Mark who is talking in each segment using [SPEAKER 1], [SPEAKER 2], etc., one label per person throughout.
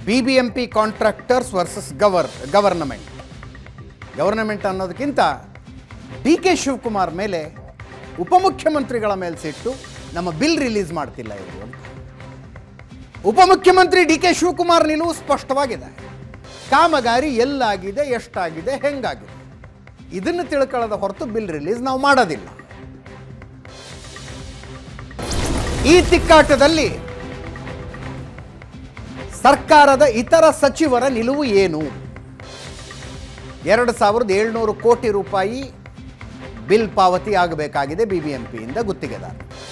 [SPEAKER 1] B B M P contractors versus gover government government ಅನ್ನೋದಕ್ಕಿಂತ D K Shivakumar ಮೇಲೆ ಉಪಮುಖ್ಯಮಂತ್ರಿಗಳ ಮೇಲೆ ಸಿಟ್ಟು ನಮ್ಮ ಬಿಲ್ ರಿಲೀಸ್ ಮಾಡ್ತಿಲ್ಲ ಇವರು ಅಂತ ಉಪಮುಖ್ಯಮಂತ್ರಿ ಡಿ ಕೆ ಶಿವಕುಮಾರ್ ನಿಲುವು ಸ್ಪಷ್ಟವಾಗಿದೆ ಕಾಮಗಾರಿ ಎಲ್ಲಾಗಿದೆ ಎಷ್ಟಾಗಿದೆ ಹೆಂಗಾಗಿದೆ ಇದನ್ನು ತಿಳ್ಕೊಳ್ಳೋದ ಹೊರತು ಬಿಲ್ ರಿಲೀಸ್ ನಾವು ಮಾಡೋದಿಲ್ಲ ಈ ತಿಕ್ಕಾಟದಲ್ಲಿ ಸರ್ಕಾರದ ಇತರ ಸಚಿವರ ನಿಲುವು ಏನು ಎರಡು ಸಾವಿರದ ಏಳ್ನೂರು ಕೋಟಿ ರೂಪಾಯಿ ಬಿಲ್ ಪಾವತಿ ಆಗಬೇಕಾಗಿದೆ ಬಿಬಿಎಂಪಿಯಿಂದ ಗುತ್ತಿಗೆದಾರ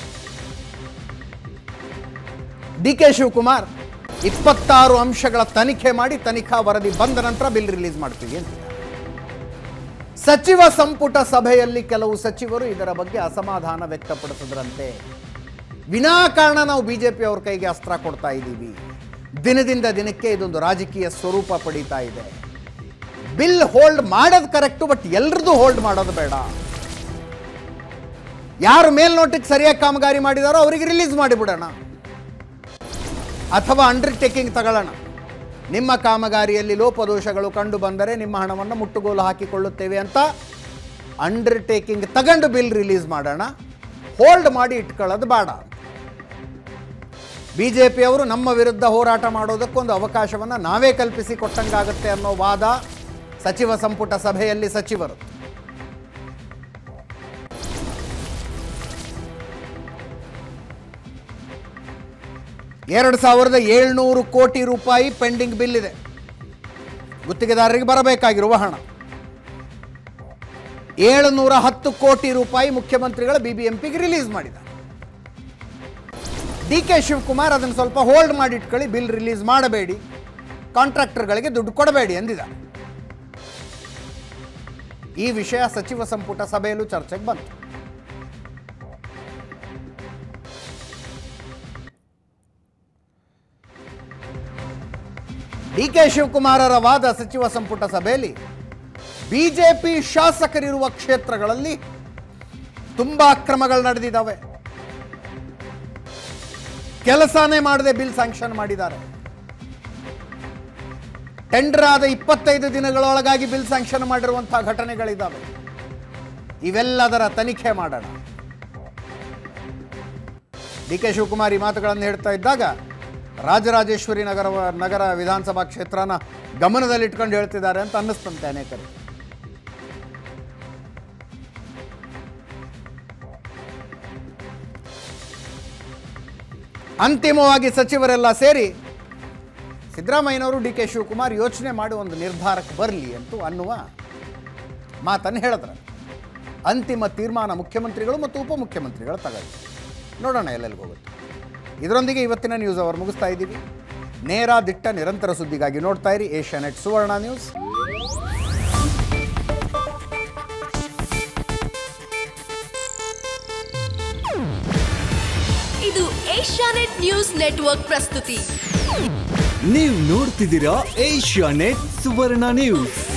[SPEAKER 1] ಡಿ ಕೆ ಶಿವಕುಮಾರ್ ಇಪ್ಪತ್ತಾರು ಅಂಶಗಳ ತನಿಖೆ ಮಾಡಿ ತನಿಖಾ ವರದಿ ಬಂದ ನಂತರ ಬಿಲ್ ರಿಲೀಸ್ ಮಾಡ್ತೀವಿ ಅಂತಿದ್ದಾರೆ ಸಚಿವ ಸಂಪುಟ ಸಭೆಯಲ್ಲಿ ಕೆಲವು ಸಚಿವರು ಇದರ ಬಗ್ಗೆ ಅಸಮಾಧಾನ ವ್ಯಕ್ತಪಡಿಸಿದ್ರಂತೆ ವಿನಾಕಾರಣ ನಾವು ಬಿಜೆಪಿ ಅವ್ರ ಕೈಗೆ ಅಸ್ತ್ರ ಕೊಡ್ತಾ ಇದ್ದೀವಿ ದಿನದಿಂದ ದಿನಕ್ಕೆ ಇದೊಂದು ರಾಜಕೀಯ ಸ್ವರೂಪ ಪಡೀತಾ ಇದೆ ಬಿಲ್ ಹೋಲ್ಡ್ ಮಾಡೋದು ಕರೆಕ್ಟು ಬಟ್ ಎಲ್ರದ್ದು ಹೋಲ್ಡ್ ಮಾಡೋದು ಬೇಡ ಯಾರು ಮೇಲ್ನೋಟಕ್ಕೆ ಸರಿಯಾಗಿ ಕಾಮಗಾರಿ ಮಾಡಿದಾರೋ ಅವರಿಗೆ ರಿಲೀಸ್ ಮಾಡಿಬಿಡೋಣ ಅಥವಾ ಅಂಡರ್ಟೇಕಿಂಗ್ ತಗೊಳ್ಳೋಣ ನಿಮ್ಮ ಕಾಮಗಾರಿಯಲ್ಲಿ ಲೋಪದೋಷಗಳು ಕಂಡು ಬಂದರೆ ನಿಮ್ಮ ಹಣವನ್ನು ಮುಟ್ಟುಗೋಲು ಹಾಕಿಕೊಳ್ಳುತ್ತೇವೆ ಅಂತ ಅಂಡರ್ಟೇಕಿಂಗ್ ತಗೊಂಡು ಬಿಲ್ ರಿಲೀಸ್ ಮಾಡೋಣ ಹೋಲ್ಡ್ ಮಾಡಿ ಇಟ್ಕೊಳ್ಳೋದು ಬೇಡ ಬಿ ಜೆ ಪಿಯವರು ನಮ್ಮ ವಿರುದ್ಧ ಹೋರಾಟ ಮಾಡೋದಕ್ಕೊಂದು ಅವಕಾಶವನ್ನು ನಾವೇ ಕಲ್ಪಿಸಿ ಕೊಟ್ಟಂಗಾಗುತ್ತೆ ಅನ್ನೋ ವಾದ ಸಚಿವ ಸಂಪುಟ ಸಭೆಯಲ್ಲಿ ಸಚಿವರು ಎರಡು ಸಾವಿರದ ಏಳ್ನೂರು ಕೋಟಿ ರೂಪಾಯಿ ಪೆಂಡಿಂಗ್ ಬಿಲ್ ಇದೆ ಗುತ್ತಿಗೆದಾರರಿಗೆ ಬರಬೇಕಾಗಿರುವ ಹಣ ಏಳುನೂರ ಹತ್ತು ಕೋಟಿ ರೂಪಾಯಿ ಮುಖ್ಯಮಂತ್ರಿಗಳ ಬಿಬಿಎಂಪಿಗೆ ರಿಲೀಸ್ ಮಾಡಿದ ಡಿ ಕೆ ಶಿವಕುಮಾರ್ ಅದನ್ನು ಸ್ವಲ್ಪ ಹೋಲ್ಡ್ ಮಾಡಿ ಇಟ್ಕೊಳ್ಳಿ ಬಿಲ್ ರಿಲೀಸ್ ಮಾಡಬೇಡಿ ಕಾಂಟ್ರಾಕ್ಟರ್ಗಳಿಗೆ ದುಡ್ಡು ಕೊಡಬೇಡಿ ಎಂದಿದ ಈ ವಿಷಯ ಸಚಿವ ಸಂಪುಟ ಸಭೆಯಲ್ಲೂ ಚರ್ಚೆಗೆ ಬಂತು ಡಿ ಕೆ ಶಿವಕುಮಾರರ ವಾದ ಸಚಿವ ಸಂಪುಟ ಸಭೆಯಲ್ಲಿ ಬಿಜೆಪಿ ಶಾಸಕರಿರುವ ಕ್ಷೇತ್ರಗಳಲ್ಲಿ ತುಂಬಾ ಅಕ್ರಮಗಳು ನಡೆದಿದ್ದಾವೆ ಕೆಲಸನೇ ಮಾಡದೆ ಬಿಲ್ ಸ್ಯಾಂಕ್ಷನ್ ಮಾಡಿದ್ದಾರೆ ಟೆಂಡರ್ ಆದ ಇಪ್ಪತ್ತೈದು ದಿನಗಳೊಳಗಾಗಿ ಬಿಲ್ ಸ್ಯಾಂಕ್ಷನ್ ಮಾಡಿರುವಂತಹ ಘಟನೆಗಳಿದ್ದಾವೆ ಇವೆಲ್ಲದರ ತನಿಖೆ ಮಾಡೋಣ ಡಿ ಕೆ ಶಿವಕುಮಾರ್ ಈ ಮಾತುಗಳನ್ನು ಹೇಳ್ತಾ ಇದ್ದಾಗ ರಾಜರಾಜೇಶ್ವರಿ ನಗರ ನಗರ ವಿಧಾನಸಭಾ ಕ್ಷೇತ್ರನ ಗಮನದಲ್ಲಿಟ್ಕೊಂಡು ಹೇಳ್ತಿದ್ದಾರೆ ಅಂತ ಅನ್ನಿಸ್ತಂತೆ ಅನೇಕರು ಅಂತಿಮವಾಗಿ ಸಚಿವರೆಲ್ಲ ಸೇರಿ ಸಿದ್ದರಾಮಯ್ಯನವರು ಡಿ ಕೆ ಶಿವಕುಮಾರ್ ಯೋಚನೆ ಮಾಡಿ ಒಂದು ನಿರ್ಧಾರಕ್ಕೆ ಬರಲಿ ಅಂತೂ ಅನ್ನುವ ಮಾತನ್ನು ಹೇಳಿದ್ರು ಅಂತಿಮ ತೀರ್ಮಾನ ಮುಖ್ಯಮಂತ್ರಿಗಳು ಮತ್ತು ಉಪಮುಖ್ಯಮಂತ್ರಿಗಳು ತಗೊಳ್ಳಿ ನೋಡೋಣ ಎಲ್ಲೆಲ್ಲಿಗೆ ಹೋಗುತ್ತೆ ಇದರೊಂದಿಗೆ ಇವತ್ತಿನ ನ್ಯೂಸ್ ಅವರು ಮುಗಿಸ್ತಾ ಇದ್ದೀವಿ ನೇರ ದಿಟ್ಟ ನಿರಂತರ ಸುದ್ದಿಗಾಗಿ ನೋಡ್ತಾ ಇರಿ ಏಷ್ಯಾ ನೆಟ್ ಸುವರ್ಣ ನ್ಯೂಸ್
[SPEAKER 2] ಇದು ಏಷ್ಯಾನೆಟ್ ನ್ಯೂಸ್ ನೆಟ್ವರ್ಕ್ ಪ್ರಸ್ತುತಿ
[SPEAKER 3] ನೀವು ನೋಡ್ತಿದ್ದೀರಾ ಏಷ್ಯಾ ನೆಟ್ ಸುವರ್ಣ ನ್ಯೂಸ್